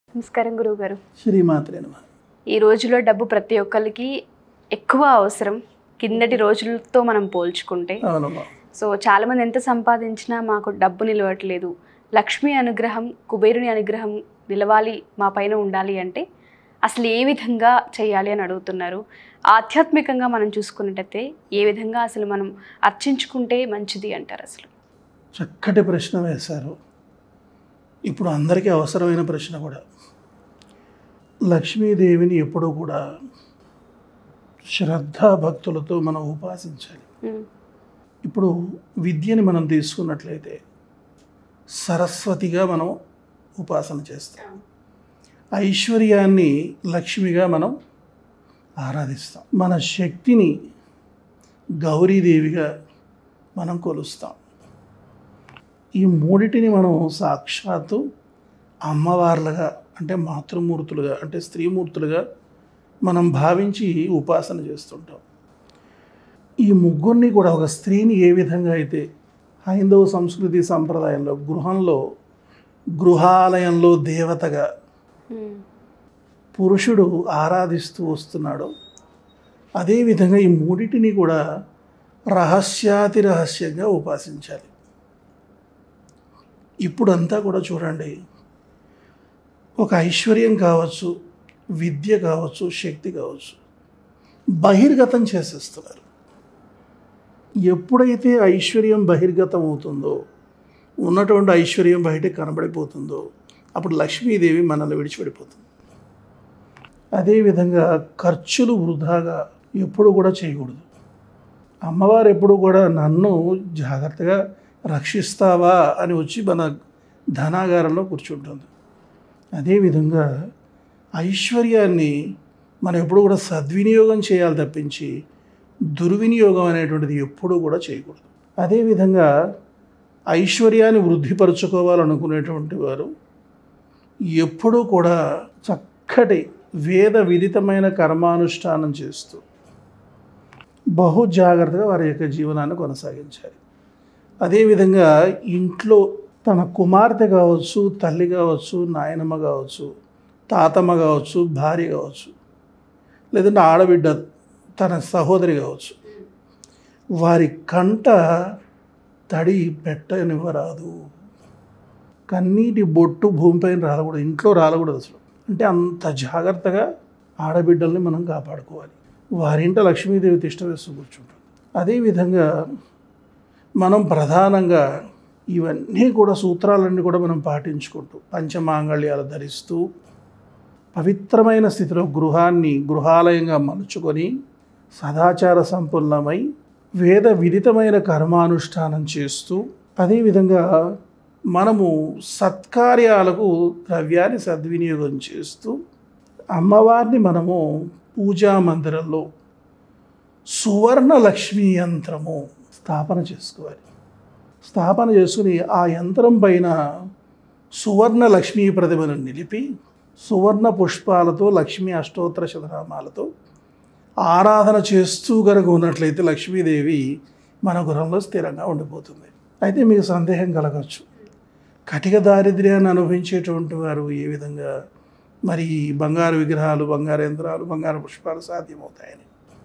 నమస్కారం గురువు గారు శ్రీమాత్రే నమ ఈ రోజులో డబ్బు ప్రతి ఒక్కరికి ఎక్కువ అవసరం కిందటి రోజులతో మనం పోల్చుకుంటే అవునమ్మా సో చాలామంది ఎంత సంపాదించినా మాకు డబ్బు నిలవట్లేదు లక్ష్మీ అనుగ్రహం కుబేరుని అనుగ్రహం నిలవాలి మా పైన ఉండాలి అంటే అసలు ఏ విధంగా చేయాలి అని అడుగుతున్నారు ఆధ్యాత్మికంగా మనం చూసుకున్నట్టయితే ఏ విధంగా అసలు మనం అర్చించుకుంటే మంచిది అంటారు అసలు చక్కటి ప్రశ్న వేశారు ఇప్పుడు అందరికీ అవసరమైన ప్రశ్న కూడా లక్ష్మీదేవిని ఎప్పుడూ కూడా శ్రద్ధా భక్తులతో మనం ఉపాసించాలి ఉమ్, ఇప్పుడు విద్యని మనం తీసుకున్నట్లయితే సరస్వతిగా మనం ఉపాసన చేస్తాం ఐశ్వర్యాన్ని లక్ష్మిగా మనం ఆరాధిస్తాం మన శక్తిని గౌరీదేవిగా మనం కొలుస్తాం ఈ మూడిటిని మనం సాక్షాత్తు అమ్మవార్లుగా అంటే మాతృమూర్తులుగా అంటే స్త్రీమూర్తులుగా మనం భావించి ఉపాసన చేస్తుంటాం ఈ ముగ్గురిని కూడా ఒక స్త్రీని ఏ విధంగా అయితే హైందవ సంస్కృతి సంప్రదాయంలో గృహంలో గృహాలయంలో దేవతగా ఉమ్, పురుషుడు ఆరాధిస్తూ వస్తున్నాడో అదేవిధంగా ఈ మూడిటిని కూడా రహస్యాతి రహస్యంగా ఉపాసించాలి ఇప్పుడంతా కూడా చూడండి ఒక ఐశ్వర్యం కావచ్చు విద్య కావచ్చు శక్తి కావచ్చు బహిర్గతం చేసేస్తున్నారు ఎప్పుడైతే ఐశ్వర్యం బహిర్గతం అవుతుందో ఉన్నటువంటి ఐశ్వర్యం బయటకు కనబడిపోతుందో అప్పుడు లక్ష్మీదేవి మనల్ని విడిచిపెడిపోతుంది అదేవిధంగా ఖర్చులు వృధాగా ఎప్పుడు కూడా చేయకూడదు అమ్మవారు ఎప్పుడు కూడా నన్ను జాగ్రత్తగా రక్షిస్తావా అని వచ్చి మన ధనాగారంలో కూర్చుంటుంది అదేవిధంగా ఐశ్వర్యాన్ని మనం ఎప్పుడు కూడా సద్వినియోగం చేయాలి తప్పించి దుర్వినియోగం అనేటువంటిది ఎప్పుడూ కూడా చేయకూడదు అదేవిధంగా ఐశ్వర్యాన్ని వృద్ధిపరచుకోవాలనుకునేటువంటి వారు ఎప్పుడూ కూడా చక్కటి వేద విదితమైన కర్మానుష్ఠానం చేస్తూ బహు జాగ్రత్తగా వారి యొక్క జీవనాన్ని కొనసాగించాలి అదేవిధంగా ఇంట్లో తన కుమార్తె కావచ్చు తల్లి కావచ్చు నాయనమ్మ కావచ్చు తాతమ్మ కావచ్చు భార్య కావచ్చు లేదంటే ఆడబిడ్డ తన సహోదరి కావచ్చు వారి కంట తడి పెట్టనివ్వరాదు కన్నీటి బొట్టు భూమిపైన రాలకూడదు ఇంట్లో రాలకూడదు అసలు అంటే అంత జాగ్రత్తగా ఆడబిడ్డల్ని మనం కాపాడుకోవాలి వారింట లక్ష్మీదేవి తిష్ట వేస్తూ కూర్చుంటుంది అదేవిధంగా మనం ప్రధానంగా ఇవన్నీ కూడా సూత్రాలన్నీ కూడా మనం పాటించుకుంటూ పంచమాంగళ్యాలు ధరిస్తూ పవిత్రమైన స్థితిలో గృహాన్ని గృహాలయంగా మలుచుకొని సదాచార సంపన్నమై వేద విదితమైన కర్మానుష్ఠానం చేస్తూ అదేవిధంగా మనము సత్కార్యాలకు ద్రవ్యాన్ని సద్వినియోగం చేస్తూ అమ్మవారిని మనము పూజా మందిరంలో సువర్ణ లక్ష్మీ యంత్రము స్థాపన చేసుకోవాలి స్థాపన చేసుకుని ఆ యంత్రం పైన సువర్ణ లక్ష్మీ ప్రతిమను నిలిపి సువర్ణ పుష్పాలతో లక్ష్మీ అష్టోత్తర శతనామాలతో ఆరాధన చేస్తూ కనుక ఉన్నట్లయితే లక్ష్మీదేవి మన గృహంలో స్థిరంగా ఉండిపోతుంది అయితే మీకు సందేహం కలగచ్చు కటిక దారిద్ర్యాన్ని అనుభవించేటువంటి వారు ఏ విధంగా మరి ఈ బంగారు విగ్రహాలు బంగారు యంత్రాలు బంగారు పుష్పాలు సాధ్యమవుతాయని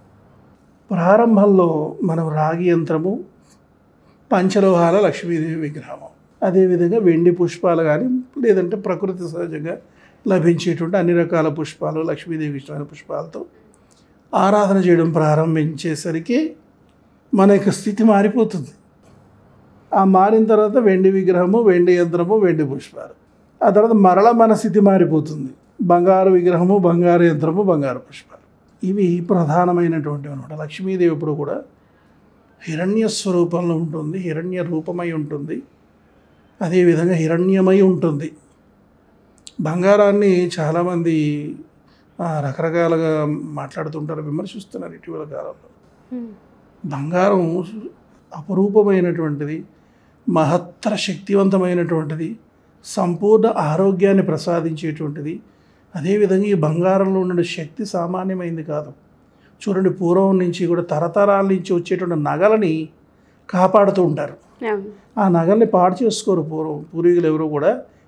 ప్రారంభంలో మనం రాగి యంత్రము పంచలోహాల లక్ష్మీదేవి విగ్రహము అదేవిధంగా వెండి పుష్పాలు కానీ లేదంటే ప్రకృతి సహజంగా లభించేటువంటి అన్ని రకాల పుష్పాలు లక్ష్మీదేవి ఇష్టమైన పుష్పాలతో ఆరాధన చేయడం ప్రారంభించేసరికి మన యొక్క స్థితి మారిపోతుంది ఆ మారిన తర్వాత వెండి విగ్రహము వెండి యంత్రము వెండి పుష్పాలు ఆ తర్వాత మరల మన స్థితి మారిపోతుంది బంగారు విగ్రహము బంగారు యంత్రము బంగారు పుష్పాలు ఇవి ప్రధానమైనటువంటివి అనమాట లక్ష్మీదేవి ఎప్పుడు కూడా హిరణ్య స్వరూపంలో ఉంటుంది హిరణ్య రూపమై ఉంటుంది అదేవిధంగా హిరణ్యమై ఉంటుంది బంగారాన్ని చాలామంది ఆ, రకరకాలుగా మాట్లాడుతుంటారు విమర్శిస్తున్నారు ఇటీవల కాలంలో ఉమ్, బంగారం అపరూపమైనటువంటిది మహత్తర శక్తివంతమైనటువంటిది సంపూర్ణ ఆరోగ్యాన్ని ప్రసాదించేటువంటిది అదేవిధంగా ఈ బంగారంలో ఉన్న శక్తి సామాన్యమైంది కాదు చూడండి పూర్వం నుంచి కూడా తరతరాల నుంచి వచ్చేటువంటి నగలని కాపాడుతూ ఉంటారు అవును ఆ నగల్ని పాడు చేసుకోరు పూర్వం పూర్వీకులు ఎవరు కూడా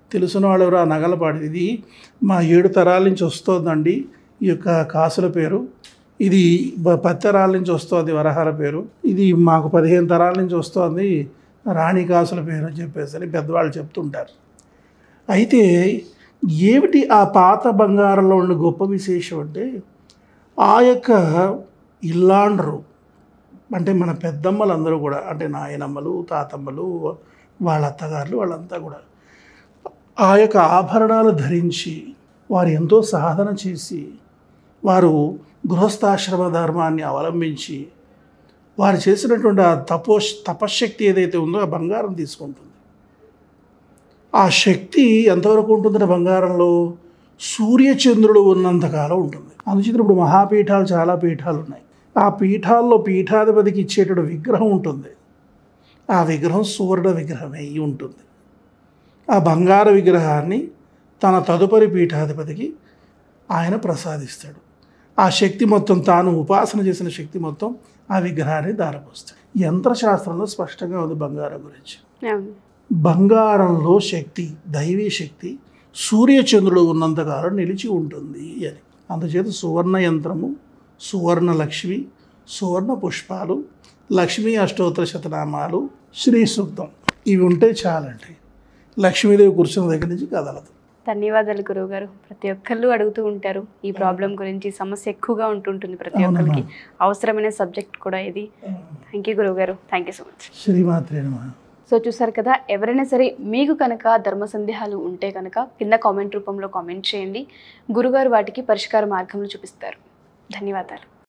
తెలిసిన వాళ్ళు ఎవరు ఆ నగల పాడి ఇది మా ఏడు తరాల నుంచి వస్తోందండి ఈ యొక్క కాసుల పేరు ఇది బ- పది తరాల నుంచి వస్తుంది వరహాల పేరు ఇది మాకు పదిహేను తరాల నుంచి వస్తోంది రాణి కాసుల పేరు అని చెప్పేసి అని పెద్దవాళ్ళు చెప్తుంటారు అయితే ఏమిటి ఆ పాత బంగారంలో ఉన్న గొప్ప విశేషం అంటే ఆ యొక్క ఇల్లాండ్రు అంటే మన పెద్దమ్మలందరూ కూడా అంటే నాయనమ్మలు తాతమ్మలు వాళ్ళ అత్తగారులు వాళ్ళంతా కూడా ఆ యొక్క ఆభరణాలు ధరించి వారు ఎంతో సాధన చేసి వారు గృహస్థాశ్రమ ధర్మాన్ని అవలంబించి వారు చేసినటువంటి ఆ తపో తపశ్శక్తి ఏదైతే ఉందో ఆ బంగారం తీసుకుంటుంది ఆ శక్తి ఎంతవరకు ఉంటుందంటే బంగారంలో సూర్యచంద్రుడు ఉన్నంతకాలం ఉంటుంది అందుచేత ఇప్పుడు మహాపీఠాలు చాలా పీఠాలు ఉన్నాయి ఆ పీఠాల్లో పీఠాధిపతికి ఇచ్చేటటువంటి విగ్రహం ఉంటుంది ఆ విగ్రహం సువర్ణ విగ్రహమే అయి ఉంటుంది ఆ బంగారు విగ్రహాన్ని తన తదుపరి పీఠాధిపతికి ఆయన ప్రసాదిస్తాడు ఆ శక్తి మొత్తం తాను ఉపాసన చేసిన శక్తి మొత్తం ఆ విగ్రహాన్ని దారపోస్తాడు యంత్రశాస్త్రంలో స్పష్టంగా ఉంది బంగారం గురించి అవును బంగారంలో శక్తి దైవీ శక్తి సూర్యచంద్రుడు ఉన్నంతకాలం నిలిచి ఉంటుంది అని అందుచేత సువర్ణ యంత్రము సువర్ణ లక్ష్మి సువర్ణ పుష్పాలు లక్ష్మీ అష్టోత్తర శతనామాలు శ్రీ సూక్తం ఇవి ఉంటే చాలండి లక్ష్మీదేవి కూర్చున్న దగ్గర నుంచి కదలదు ధన్యవాదాలు గురువు గారు ప్రతి ఒక్కళ్ళు అడుగుతూ ఉంటారు ఈ ప్రాబ్లం గురించి సమస్య ఎక్కువగా ఉంటుంటుంది ప్రతి అవునమ్మా. ఒక్కరికి అవసరమైన సబ్జెక్ట్ కూడా ఇది థ్యాంక్ యూ గురువు గారు థ్యాంక్ యూ సో మచ్ శ్రీమాత్రే నమః సో చూసారు కదా ఎవరైనా సరే మీకు కనుక ధర్మ సందేహాలు ఉంటే కనుక కింద కామెంట్ రూపంలో కామెంట్ చేయండి గురుగారు వాటికి పరిష్కార మార్గంలో చూపిస్తారు ధన్యవాదాలు